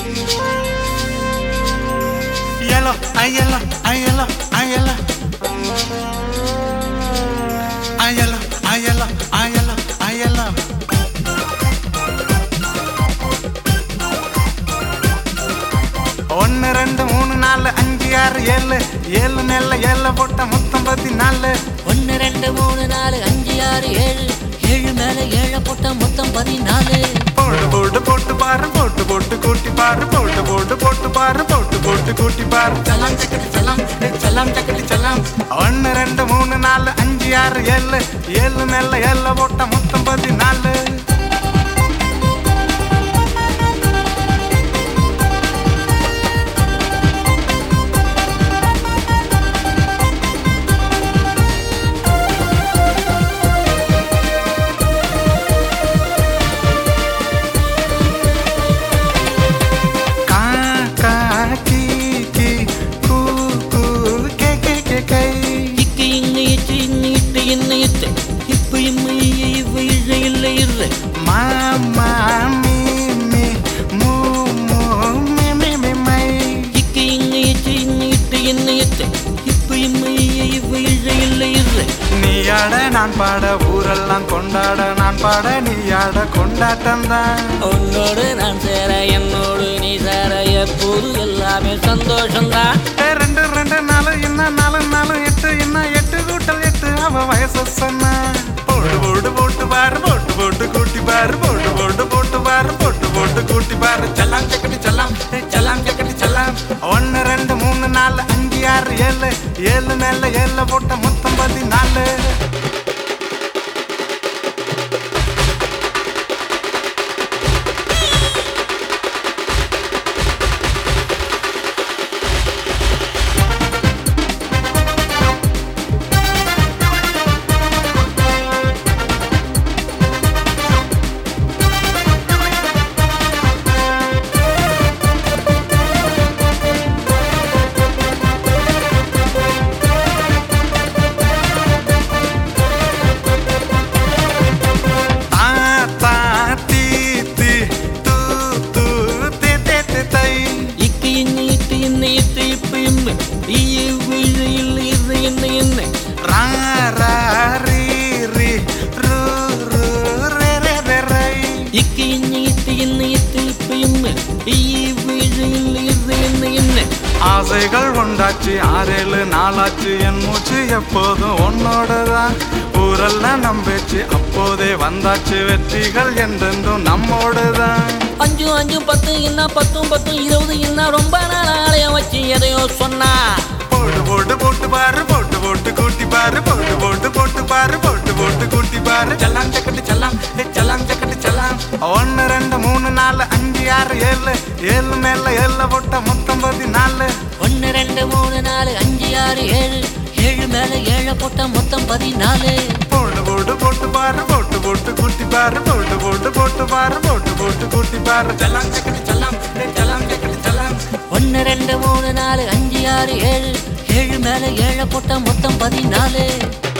Yellow, I yellow, I yellow, I yellow. I yellow, I yellow, I yellow, I yellow. ஒன்னு ரெண்டு மூணு நாலு அஞ்சு ஆறு ஏழு ஏழு நெல்ல ஏழு போட்ட மொத்தம் பதினாலு ஒன்னு ரெண்டு மூணு நாலு அஞ்சு ஆறு ஏழு ஏழு மேல ஏழை போட்ட மொத்தம் பதினாலு போட்டு போட்டு போட்டு பாரு போட்டு போட்டு கூட்டி பாரு போட்டு போட்டு போட்டு பாரு போட்டு போட்டு கூட்டி பாரு செல்லாம் சக்கடி செல்லாம் செல்லாம் சக்கடி செல்லாம் ஒன்னு ரெண்டு மூணு நாலு அஞ்சு ஆறு ஏழு ஏழு நெல்ல ஏழு போட்ட மொத்தம் பதினாலு கா கா கீ கீ கூ கூ கே கே கே கை இக்கு இங்கு இட்டு இன்னு இட்டு இன்னு இட்டு இப்ப இம்மு இய இவ்வ இழ இல்ல இரு மா மா மீ மீ மூ மூ மீ மீ மீ மை இக்கு இங்கு இட்டு இன்னு இட்டு இன்னு இட்டு இப்ப இம்மு இய இவ்வ இழ இல்ல இரு நீ ஆட நான் பாட ஊரெல்லாம் கொண்டாட நான் பாட நீ ஆட கொண்டாட்டம் தான் உன்னோடு நான் சேர என்னோடு நீ சேர எப்போது எல்லாமே சந்தோஷம்தான் ரெண்டு ரெண்டு நாலு இன்னும் நாலு நாலு எட்டு இன்னும் எட்டு கூட்டல் எட்டு அவ வயசு சொன்ன போட்டு போட்டு போட்டு பாரு போட்டு போட்டு கூட்டி பாரு போட்டு போட்டு போட்டு பாரு போட்டு போட்டு கூட்டி பாரு செல்லாம் சக்கடி செல்லாம் ஏய், செல்லாம் சக்கடி செல்லாம் ஒன்னு ரெண்டு மூணு நாலு அஞ்சு ஆறு ஏழு ஏழு மேல ஏழு போட்ட மொத்தம் பதினாலு தா தா தீ தீ தூ தூ தே தே தே தை இக்கு இன்னு இட்டு இன்னு இட்டு இப்ப இம்மு இய இவ்வ இழ இல்ல இரு என்ன என்ன ரா ரா ரீ ரீ ரு ரு ரே ரே ரே ரை இக்கு இன்னு இட்டு இன்னு இட்டு இப்ப இம்மு இய இவ்வ இழ இல்ல இரு என்ன என்ன ஆசைகள் உண்டாச்சு ஆறேழு நாளாச்சு என் மூச்சு எப்போதும் உன்னோடதான் ஊரெல்லாம் நம்பிச்சு அப்போதே வந்தாச்சு வெற்றிகள் என்றென்றும் நம்மோடுதான் அஞ்சு அஞ்சு பத்து என்ன பத்தும் பத்தும் இருபது என்ன ரொம்ப நாள் ஆலய வச்சு எதையோ சொன்னா போட்டு போட்டு போட்டு பாரு போட்டு போட்டு கூட்டி பாரு போட்டு போட்டு போட்டு பாரு போட்டு போட்டு கூட்டி பாரு செல்லாம் சக்கட்டு செல்லாம் ஏ செல்லாம் சக்கட்டு செல்லாம் ஒன்னு ரெண்டு மூணு நாலு அஞ்சு ஆறு ஏழு ஏழு மேல ஏழு போட்ட மொத்தம் பதினாலு ஒன்னு ரெண்டு மூணு நாலு அஞ்சு ஆறு ஏழு ஏழு மேல ஏழை போட்ட மொத்தம் பதினாலு போட்டு போட்டு போட்டு பாரு போட்டு போட்டு கூட்டி பாரு போட்டு போட்டு போட்டு பாரு போட்டு போட்டு கூட்டி பாரு செல்லாம் சக்கட்டு செல்லாம் ஏ செல்லாம் சக்கட்டு செல்லாம் ஒன்னு ரெண்டு மூணு நாலு அஞ்சு ஆறு ஏழு ஏழு மேல ஏழை போட்ட மொத்தம் பதினாலு